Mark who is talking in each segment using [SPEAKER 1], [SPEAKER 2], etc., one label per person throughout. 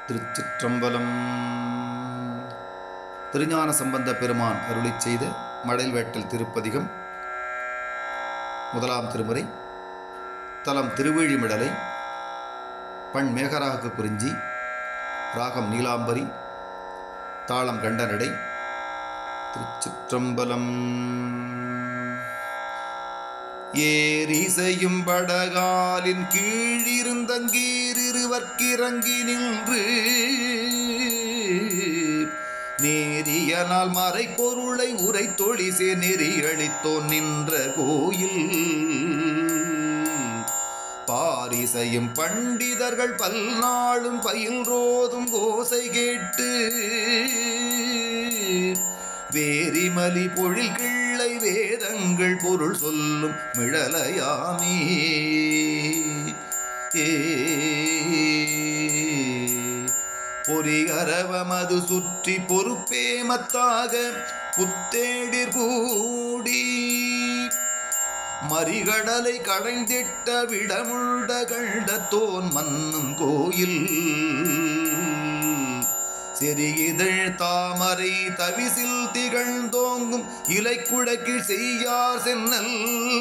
[SPEAKER 1] திருச்சிற்றம்பலம் திருஞான சம்பந்த பெருமான் அருளிச் செய்த மடல் வேட்டல் திருப்பதிகம் முதலாம் திருமுறை தலம் திருவேழிமிடலை பண் மேகராக குறிஞ்சி ராகம் நீலாம்பரி தாளம் கண்டனடை திருச்சிற்றம்பலம் ஏரிசையும் படகாலின் கீழிருந்தங்கீரிருவர்க்கிறங்கி நின்று நேரியனால் மறை பொருளை உரை தொழிசே நெறி அளித்தோன் நின்ற கோயில் பாரிசையும் பண்டிதர்கள் பல்நாளும் பயில்ரோதும் கோசை கேட்டு வேரிமலி பொழில் கிள்ளை வேதங்கள் பொருள் சொல்லும் மிழலையாமே ஏ பொறிகரவமது சுற்றி பொறுப்பேமத்தாக புத்தேடிர் கூடி மறிகடலை கடைந்திட்ட விடமுண்ட கண்டத்தோன் மன்னும் கோயில் செறிகிதழ் தாமரை தவிசில் திகழ்ந்தோங்கும் இலைக்குடக்கில் செய்யார் சென்னல்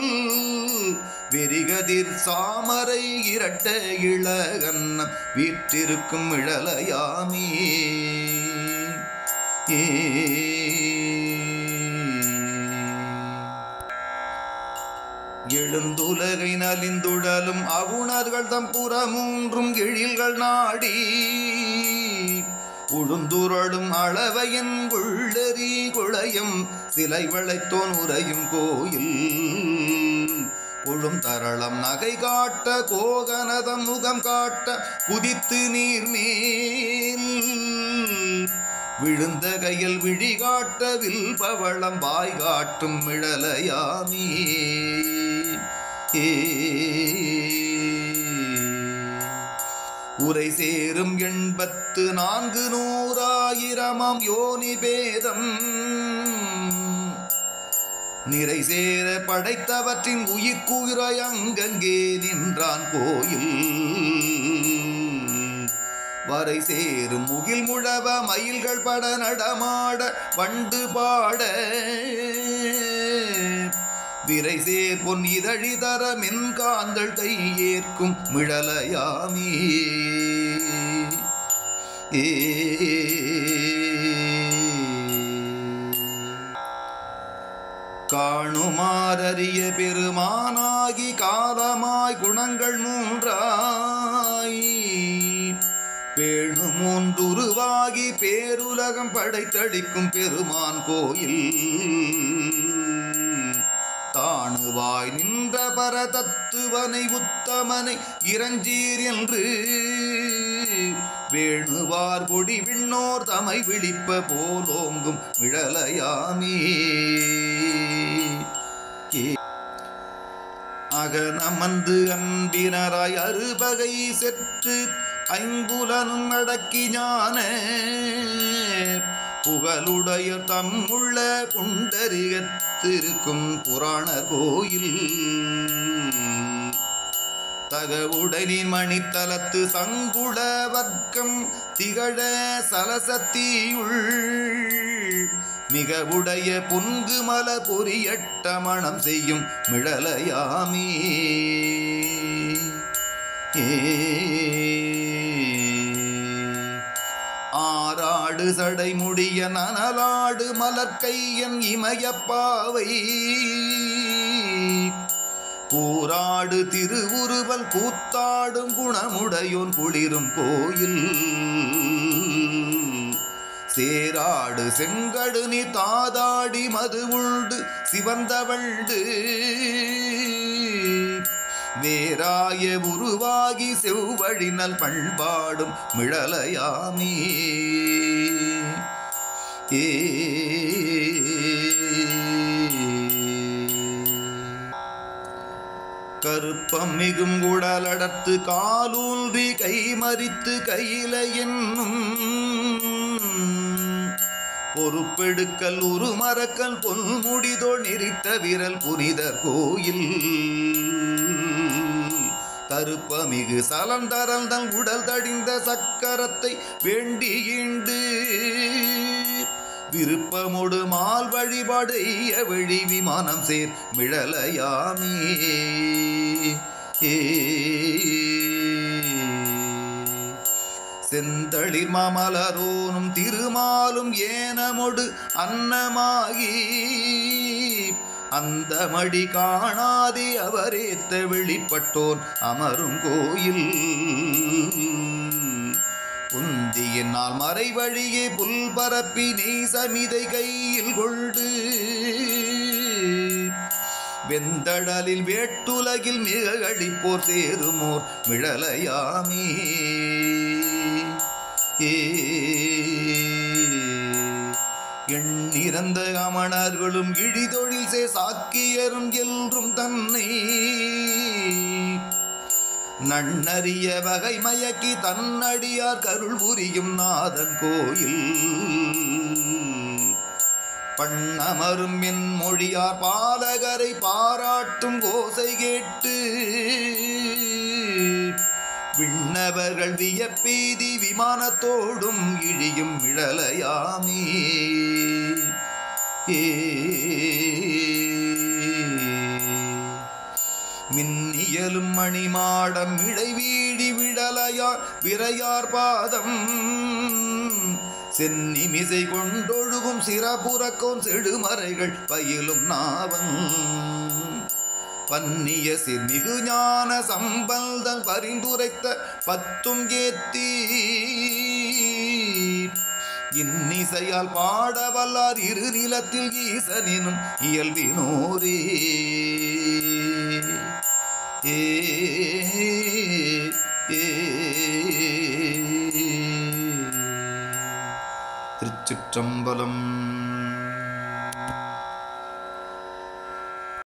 [SPEAKER 1] வெறிகதிர் சாமரை இரட்ட இளகன்னம் வீற்றிருக்கும் இழலையாமே ஏ எழுந்துலகை நலிந்துழலும் அவுணர்கள் தம் புறமூன்றும் எழில்கள் நாடி உழுந்துரளும் அளவையன் கொள்ளறி குழையும் சிலை வளைத்தோன் உரையும் கோயில் கொழும் தரளம் நகை காட்ட கோகனதம் முகம் காட்ட குதித்து நீர் மேல் விழுந்த கையில் விழி காட்ட வில் பவளம் வாய் காட்டும் மிழலையாமே ஏ உரை சேரும் எண்பத்து நான்கு நூறாயிரமாம் யோனி பேதம் நிறை சேர படைத்தவற்றின் உயிர்க்குயிராய் அங்கங்கே நின்றான் கோயில் வரை சேரும் முகில் முழவ மயில்கள் பட நடமாட வண்டு பாட விரை சேர் பொன் இதழி தர மென்காந்தள் கை ஏற்கும் மிழலையாமே ஏ காணுமாறறிய பெருமானாகி காலமாய் குணங்கள் மூன்றாய் பேணு மூன்றுருவாகி பேருலகம் படைத்தளிக்கும் பெருமான் கோயில் தாணுவாய் நின்ற பர தத்துவனை உத்தமனை இறஞ்சீர் என்று வேணுவார் கொடி விண்ணோர் தமை விழிப்ப போலோங்கும் விழலையாமே அகனமந்து அன்பினராய் அறுபகை செற்று ஐம்புலனும் அடக்கி ஞான புகழுடைய தம்முள்ள புண்டரிகத்திருக்கும் புராண கோயில் தகவுடனின் மணித்தலத்து சங்குள வர்க்கம் திகழ சலசத்தியுள் மிக உடைய புன்கு மல பொரியட்ட மணம் செய்யும் மிழலையாமே ஆறாடு சடை முடிய நனலாடு மலர்கையன் இமயப்பாவை கூறாடு திருவுருவல் கூத்தாடும் குணமுடையோன் குளிரும் கோயில் சேராடு செங்கடு நீ தாதாடி மது உண்டு சிவந்தவள்டு வேராய உருவாகி செவ்வழினல் பண்பாடும் மிழலையாமே ஏ கருப்பம் மிகும் குடலடத்து காலூன்றி கை மறித்து கையில என்னும் பொறுப்பெடுக்கல் உருமரக்கல் பொன்முடிதோ நெறித்த விரல் புனிதர் கோயில் அருப்பமிகு சலந்தரந்தன் உடல் தடிந்த சக்கரத்தை வேண்டியிண்டு விருப்பமொடு மால் வழிபாடைய வெளி விமானம் சேர் மிழலையாமே ஏ செந்தளிர் மாமலரோனும் திருமாலும் ஏனமொடு அன்னமாகி அந்த மடி காணாதே அவரேத்த வெளிப்பட்டோன் அமரும் கோயில் புந்தியினால் மறை வழியே புல் பரப்பி நீசமிதை கையில் கொண்டு வெந்தடலில் வேட்டுலகில் மிக அழிப்போர் சேருமோர் மிழலையாமே ஏ எண்ணிறந்த அமணர்களும் இழிதொழில் சே சாக்கியரும் என்றும் தன்னை நன்னறிய வகை மயக்கி தன்னடியார் கருள் புரியும் நாதன் கோயில் பண்ணமரும் என் மொழியார் பாலகரை பாராட்டும் கோசை கேட்டு விண்ணவர்கள் வியப்பெய்தி விமானத்தோடும் இழியும் மிழலையாமே ஏ மின்னியலும் மணிமாடம் இடைவீடி விடலையார் விரையார் பாதம் சென்னிமிசை கொண்டொழுகும் சிறபுறக்கோன் செடுமறைகள் பயிலும் நாவன் பன்னிய சிமிகு ஞான சம்பல்தன் பரிந்துரைத்த பத்தும் ஏத்தி இன்னிசையால் பாட வல்லார் இரு நிலத்தில் ஈசனினும் இயல்பினோரே ஏ ஏ திருச்சிற்றம்பலம்